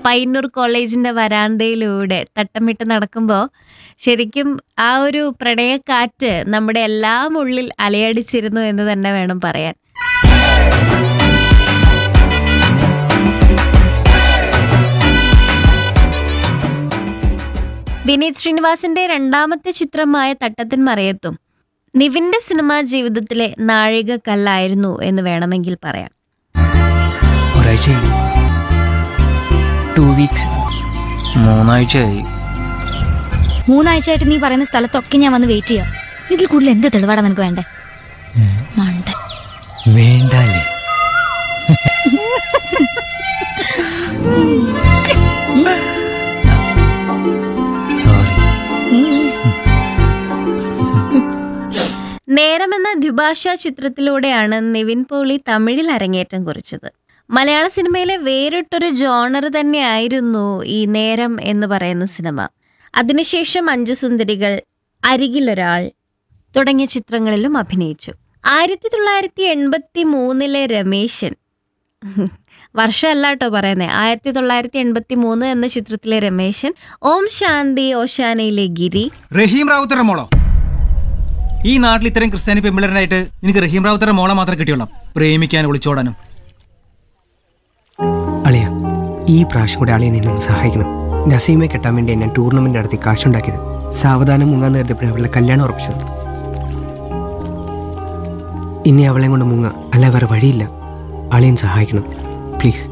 പയ്യന്നൂർ കോളേജിന്റെ വരാന്തയിലൂടെ തട്ടമിട്ട് നടക്കുമ്പോൾ ശരിക്കും ആ ഒരു പ്രണയക്കാറ്റ് നമ്മുടെ എല്ലാം ഉള്ളിൽ അലയടിച്ചിരുന്നു എന്ന് തന്നെ വേണം പറയാൻ വിനീത് ശ്രീനിവാസിന്റെ രണ്ടാമത്തെ ചിത്രമായ തട്ടത്തിൻ മറയത്തും നിവിന്റെ സിനിമാ ജീവിതത്തിലെ നാഴികക്കല്ലായിരുന്നു എന്ന് വേണമെങ്കിൽ പറയാം ഒരാഴ്ച ടു വീക്സ് മൂന്നാഴ്ചയായി മൂന്നാഴ്ചയായിട്ട് നീ പറയുന്ന സ്ഥലത്തൊക്കെ ഞാൻ വന്ന് വെയിറ്റ് ചെയ്യാം ഇതിൽ കൂടുതൽ എന്ത് തെളിവാടാ നിനക്ക് വേണ്ടേ മണ്ട വേണ്ടല്ലേ സോറി നേരമെന്ന ദ്വിഭാഷാ ചിത്രത്തിലൂടെയാണ് നിവിൻ പോളി തമിഴിൽ അരങ്ങേറ്റം കുറിച്ചത് മലയാള സിനിമയിലെ വേറിട്ടൊരു ജോണർ തന്നെയായിരുന്നു ഈ നേരം എന്ന് പറയുന്ന സിനിമ അതിനുശേഷം അഞ്ചു സുന്ദരികൾ അരികിലൊരാൾ തുടങ്ങിയ ചിത്രങ്ങളിലും അഭിനയിച്ചു ആയിരത്തി തൊള്ളായിരത്തി എൺപത്തി മൂന്നിലെ രമേശൻ വർഷമല്ല കേട്ടോ പറയുന്നത് ആയിരത്തി തൊള്ളായിരത്തി എൺപത്തി മൂന്ന് എന്ന ചിത്രത്തിലെ രമേശൻ ഓം ശാന്തി ഓശാനയിലെ ഗിരി റഹീം റാവുത്തറുടെ മോളോ ഈ നാട്ടിൽ ഇത്രയും ക്രിസ്ത്യാനി പെമ്പിളറിനായിട്ട് എനിക്ക് റഹീം റാവുത്തറുടെ മോളെ മാത്രമേ കിട്ടിയുള്ളൂ പ്രേമിക്കാനും ഒളിച്ചോടാനും അളിയ ഈ പ്രാവശ്യം കൂടെ അളിയൻ എന്നെ ഒന്ന് സഹായിക്കണം നസീമെ കെട്ടാൻ വേണ്ടി ഞാൻ ടൂർണമെന്റ് നടത്തി കാശുണ്ടാക്കിയത് സാവധാനം മുങ്ങാൻ നേരത്തെ അവളുടെ കല്യാണം ഉറപ്പിച്ചത് ഇനി അവളെ കൊണ്ട് മുങ്ങ അല്ല വേറെ വഴിയില്ല അളിയൻ സഹായിക്കണം പ്ലീസ്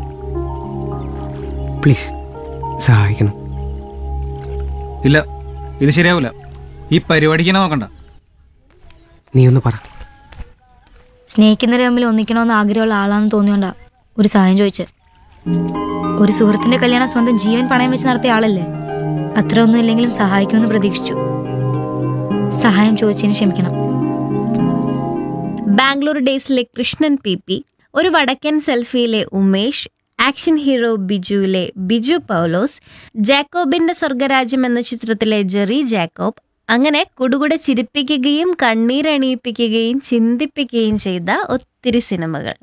പ്ലീസ് സഹായിക്കണം ഇല്ല ഇത് ശരിയാവില്ല ഈ പരിപാടിക്ക് തന്നെ നോക്കണ്ട നീ ഒന്ന് പറ സ്നേഹിക്കുന്നവരെ തമ്മിൽ ഒന്നിക്കണമെന്ന് ആഗ്രഹമുള്ള ആളാണെന്ന് തോന്നിയോണ്ടാ ഒരു സഹായം ചോദിച്ചത് ഒരു സുഹൃത്തിന്റെ കല്യാണം സ്വന്തം ജീവൻ പണയം വെച്ച് നടത്തിയ ആളല്ലേ അത്ര ഒന്നും ഇല്ലെങ്കിലും സഹായിക്കുമെന്ന് പ്രതീക്ഷിച്ചു സഹായം ചോദിച്ചതിന് ക്ഷമിക്കണം ബാംഗ്ലൂർ ഡേയ്സിലെ കൃഷ്ണൻ പി പി ഒരു വടക്കൻ സെൽഫിയിലെ ഉമേഷ് ആക്ഷൻ ഹീറോ ബിജുവിലെ ബിജു പൗലോസ് ജാക്കോബിന്റെ സ്വർഗരാജ്യം എന്ന ചിത്രത്തിലെ ജെറി ജാക്കോബ് അങ്ങനെ കുടുകുടെ ചിരിപ്പിക്കുകയും കണ്ണീരണിയിപ്പിക്കുകയും ചിന്തിപ്പിക്കുകയും ചെയ്ത ഒത്തിരി സിനിമകൾ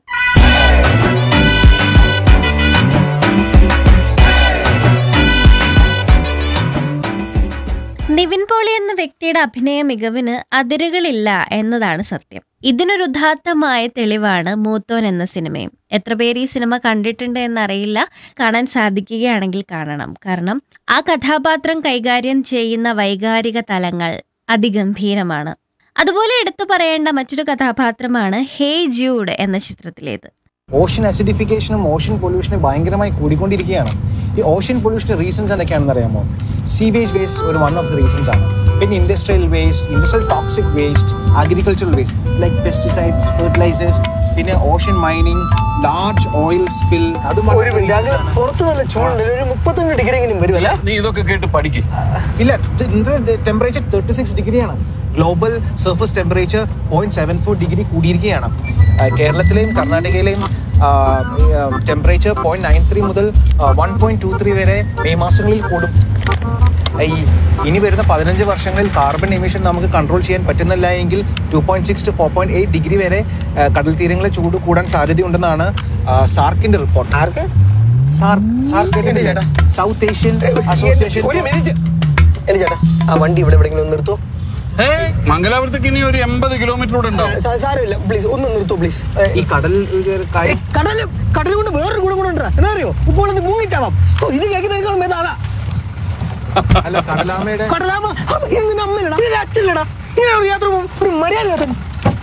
നിവിൻ പോളി എന്ന വ്യക്തിയുടെ അഭിനയ മികവിന് അതിരുകളില്ല എന്നതാണ് സത്യം ഇതിനൊരു ഉദാത്തമായ തെളിവാണ് മൂത്തോൻ എന്ന സിനിമയും എത്ര പേര് ഈ സിനിമ കണ്ടിട്ടുണ്ട് എന്നറിയില്ല കാണാൻ സാധിക്കുകയാണെങ്കിൽ കാണണം കാരണം ആ കഥാപാത്രം കൈകാര്യം ചെയ്യുന്ന വൈകാരിക തലങ്ങൾ അതിഗംഭീരമാണ് അതുപോലെ എടുത്തു പറയേണ്ട മറ്റൊരു കഥാപാത്രമാണ് ഹേ ജൂഡ് എന്ന ചിത്രത്തിലേത് ഓഷൻ അസിഡിഫിക്കേഷനും ഓഷൻ പൊല്യൂഷനും ഭയങ്കരമായി കൂടിക്കൊണ്ടിരിക്കുകയാണ് ഈ ഓഷൻ പൊല്യൂഷൻ്റെ റീസൺസ് എന്തൊക്കെയാണെന്ന് അറിയാമോ സീവേജ് വേസ്റ്റ് ഒരു വൺ ഓഫ് ദി റീസൺസ് ആണ് പിന്നെ industrial waste industrial toxic waste agricultural waste like pesticides fertilisers പിന്നെ ocean mining large oil spill അതും വളരെ reasons ആണ്. പുറത്ത് നല്ല ചൂടുണ്ട് ഒരു മുപ്പത്തഞ്ച് ഡിഗ്രി എങ്കിലും വരുമല്ല നീ ഇതൊക്കെ കേട്ട് പഠിക്ക് ഇല്ല ടെമ്പറേച്ചർ തേർട്ടി സിക്സ് ഡിഗ്രിയാണ് global surface temperature point seven four degree കൂടിയിരിക്കുകയാണ് ആ, കേരളത്തിലെയും കർണാടകയിലെയും ടെമ്പറേച്ചർ പോയിന്റ് നയൻ ത്രീ മുതൽ വൺ പോയിന്റ് ടു ത്രീ വരെ മെയ് മാസങ്ങളിൽ കൂടും ഈ ഇനി വരുന്ന പതിനഞ്ച് വർഷങ്ങളിൽ കാർബൺ എമിഷൻ നമുക്ക് കൺട്രോൾ ചെയ്യാൻ പറ്റുന്നില്ല എങ്കിൽ two point six to four point eight degree വരെ ആ, കടൽ തീരങ്ങളിൽ ചൂട് കൂടാൻ സാധ്യതയുണ്ടെന്നാണ് ആ, സാർക്കിന്റെ റിപ്പോർട്ട് ആർക്ക് സാർക്ക് സാർക്ക് കേട്ടിട്ടില്ലേ? സൗത്ത് ഏഷ്യൻ അസോസിയേഷൻ ഒരു മിനിറ്റ് എന്റെ ചേട്ടാ ആ വണ്ടി ഇവിടെ എവിടെയെങ്കിലും ഒന്ന് നിർത്തോ ഏയ് മംഗലാപുരത്തേക്ക് ഇനി ഒരു എൺപത് കിലോമീറ്റർ കൂടെ ഉണ്ടാവും സാ- സാരമില്ല പ്ലീസ് ഒന്ന് നിർത്തോ പ്ലീസ് ഈ കടൽ ഒരു കാര്യം കടല് കടൽ കൊണ്ട് വേറൊരു ഗുണം കൂടെ ഉണ്ടാ എന്താ അറിയോ ഇപ്പോൾ ഒന്ന് മുങ്ങിച്ചാവാം ഓ ഇത് കേൾക്കുന്നതിനേക്കാൾ ഭേദം അതാ അല്ല കടലാമയുടെ കടലാമ ഇങ്ങനെ അമ്മയിലടാ ഇതിന്റെ അച്ഛനടാ ഇങ്ങനെ ഒരു യാത്ര പോകും ഒരു മര്യാദ ഇല്ലാത്ത-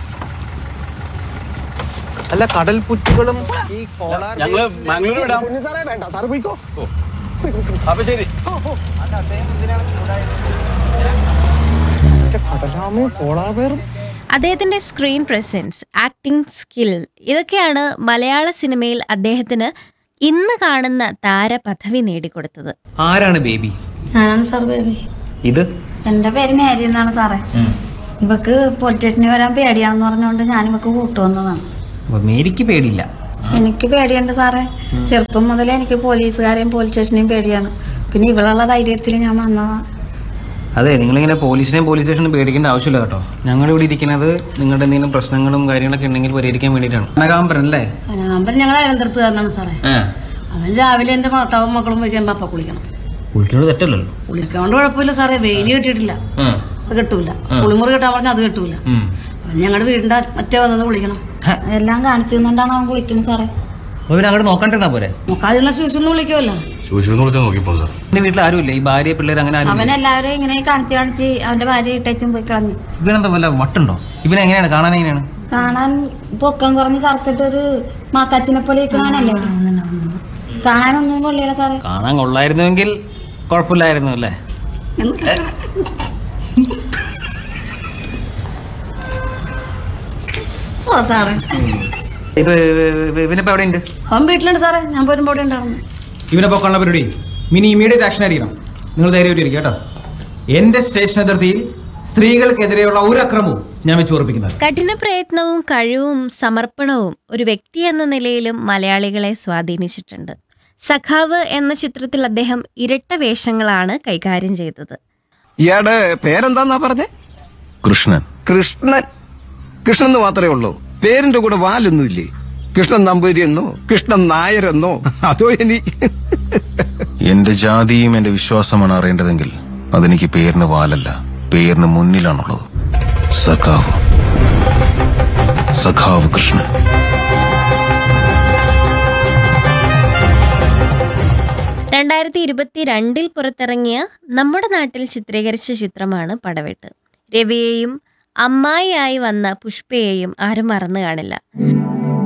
അല്ല കടൽ പുറ്റുകളും ഈ പോളാർ ഞങ്ങള് ബേസിലെ- മാംഗ്ലൂർ വിടാം പൊന്നു സാറേ വേണ്ട സാറ് പോയിക്കോ അപ്പൊ ശരി അല്ല, അദ്ദേഹം എന്തിനാണ് ചൂടായത്? കടലാമയും പോളാവേറും അദ്ദേഹത്തിന്റെ സ്ക്രീൻ പ്രസൻസ് ആക്ടിംഗ് സ്കിൽ ഇതൊക്കെയാണ് മലയാള സിനിമയിൽ അദ്ദേഹത്തിന് ഇന്ന് കാണുന്ന താരപദവി നേടിക്കൊടുത്തത് ആരാണ് ബേബി ഞാനാണ് സാർ ബേബി ഇത് എൻ്റെ പേര് മേരി എന്നാണ് സാറേ ഇവക്ക് പോലീസ് സ്റ്റേഷനിൽ വരാൻ പേടിയാണെന്ന് പറഞ്ഞുകൊണ്ട് ഞാൻ ഇവക്ക് കൂട്ടുവന്നതാണ് അപ്പൊ മേരിക്ക് പേടിയില്ല എനിക്ക് പേടിയുണ്ട് സാറേ ചെറുപ്പം മുതലേ എനിക്ക് പോലീസുകാരെയും പോലീസ് സ്റ്റേഷനെയും പേടിയാണ് പിന്നെ ഇവളുള്ള ധൈര്യത്തിൽ ഞാൻ വന്നതാണ് അതെ നിങ്ങളിങ്ങനെ പോലീസിനെയും പോലീസ് സ്റ്റേഷനും പേടിക്കേണ്ട ആവശ്യമില്ല കേട്ടോ ഞങ്ങൾ ഇവിടെ ഇരിക്കുന്നത് നിങ്ങളുടെ എന്തെങ്കിലും പ്രശ്നങ്ങളും കാര്യങ്ങളൊക്കെ ഉണ്ടെങ്കിൽ പരിഹരിക്കാൻ വേണ്ടിയിട്ടാണ് കനകാമ്പരൻ അല്ലേ കനകാമ്പരം ഞങ്ങൾ അയലന്തരത്ത് കാരനാണ് സാറേ ഏ അവൻ രാവിലെ എൻ്റെ ഭർത്താവും മക്കളും വയ്ക്കുമ്പോൾ അപ്പം കുളിക്കണം കുളിക്കുന്നത് തെറ്റല്ലല്ലോ കുളിക്കാണ്ട് കുഴപ്പമില്ല സാറേ വെയിൽ കിട്ടിയിട്ടില്ല ആ. അത് കിട്ടൂല കുളിമുറി കിട്ടാൻ പറഞ്ഞാൽ അത് കിട്ടൂല ഉം. അവൻ ഞങ്ങളുടെ വീടിൻ്റെ മറ്റേ വന്നത് കുളിക്കണം എല്ലാം കാണിച്ചു തന്നിട്ടാണ് അവൻ കുളിക്കുന്നത് സാറേ അപ്പൊ പിന്നെ അങ്ങോട്ട് നോക്കണ്ടിരുന്നാ പോരെ നോക്കാതിരുന്ന ശൂശൊന്നും വിളിക്കുമല്ലോ സൂക്ഷിച്ചു വിളിച്ചാൽ നോക്കിപ്പോ സാർ എന്റെ വീട്ടിൽ ആരുമില്ല ഈ ഭാര്യ പിള്ളേർ അങ്ങനെ ആരും അവൻ എല്ലാവരും ഇങ്ങനെ കാണിച്ച് കാണിച്ച് അവന്റെ ഭാര്യ ഇട്ടേച്ചും പോയി കളഞ്ഞു ഇവനെന്താ വല്ല വട്ടുണ്ടോ ഇവനെ എങ്ങനെയാണ് കാണാൻ എങ്ങനെയാണ് കാണാൻ പൊക്കം കുറഞ്ഞ് കറുത്തിട്ടൊരു മാക്കാച്ചിനെ പോലെ കാണാനല്ലേ കാണാനൊന്നും കൊള്ളിയില്ല സാറേ കാണാൻ കൊള്ളായിരുന്നുവെങ്കിൽ കുഴപ്പമില്ലായിരുന്നു അല്ലേ ഓ സാറേ ഇപ്പൊ ഇവനിപ്പോ എവിടെ ഉണ്ട് അവൻ വീട്ടിലുണ്ട് സാറേ ഞാൻ പോരുമ്പോൾ ഇവിടെ ഉണ്ടായിരുന്നു ഇവനെ പൊക്കാനുള്ള പരിപാടി മിനി ഇമീഡിയറ്റ് ആക്ഷൻ ആയിരിക്കണം നിങ്ങൾ ധൈര്യമായിട്ടിരിക്കുക കേട്ടോ എന്റെ സ്റ്റേഷൻ അതിർത്തിയിൽ സ്ത്രീകൾക്കെതിരെയുള്ള ഒരു അക്രമവും ഞാൻ വെച്ച് ഉറപ്പിക്കുന്നത് കഠിന പ്രയത്നവും കഴിവും സമർപ്പണവും ഒരു വ്യക്തി എന്ന നിലയിലും മലയാളികളെ സ്വാധീനിച്ചിട്ടുണ്ട് സഖാവ് എന്ന ചിത്രത്തിൽ അദ്ദേഹം ഇരട്ട വേഷങ്ങളാണ് കൈകാര്യം ചെയ്തത് ഇയാടെ പേരെന്താന്നാ പറഞ്ഞേ കൃഷ്ണൻ കൃഷ്ണൻ കൃഷ്ണൻ എന്ന് മാത്രമേ ഉള്ളൂ പേരിന്റെ കൂടെ വാലൊന്നുമില്ലേ കൃഷ്ണൻ നമ്പൂരി എന്നോ കൃഷ്ണൻ നായരെന്നോ അതോ ഇനി എന്റെ ജാതിയും എന്റെ വിശ്വാസമാണ് അറിയേണ്ടതെങ്കിൽ അതെനിക്ക് പേരിന് വാലല്ല പേരിന് മുന്നിലാണുള്ളത് സഖാവ് സഖാവ് കൃഷ്ണൻ രണ്ടായിരത്തി ഇരുപത്തിരണ്ടിൽ പുറത്തിറങ്ങിയ നമ്മുടെ നാട്ടിൽ ചിത്രീകരിച്ച ചിത്രമാണ് പടവെട്ട് രവിയെയും അമ്മായിയായി വന്ന പുഷ്പയെയും ആരും മറന്നു കാണില്ല